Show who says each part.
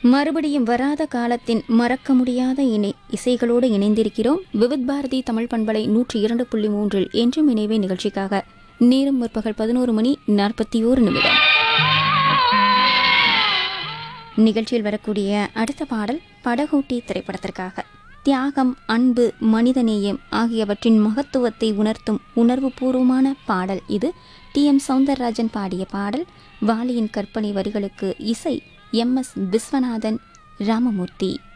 Speaker 1: மறுபடியும் வராத காலத்தின் மறக்க முடியாத இணை இசைகளோடு இணைந்திருக்கிறோம் விவித் பாரதி தமிழ் பண்பலை நூற்றி இரண்டு புள்ளி மூன்றில் என்றும் இணைவே நிகழ்ச்சிக்காக நேரம் முற்பகல் பதினோரு மணி நாற்பத்தி ஓரு நிமிடம் நிகழ்ச்சியில் வரக்கூடிய அடுத்த பாடல் படகோட்டி திரைப்படத்திற்காக தியாகம் அன்பு மனிதநேயம் ஆகியவற்றின் மகத்துவத்தை உணர்த்தும் உணர்வுபூர்வமான பாடல் இது டி எம் சௌந்தரராஜன் பாடிய பாடல் வாலியின் கற்பனை வரிகளுக்கு இசை எம் எஸ் விஸ்வநாதன் ராமமூர்த்தி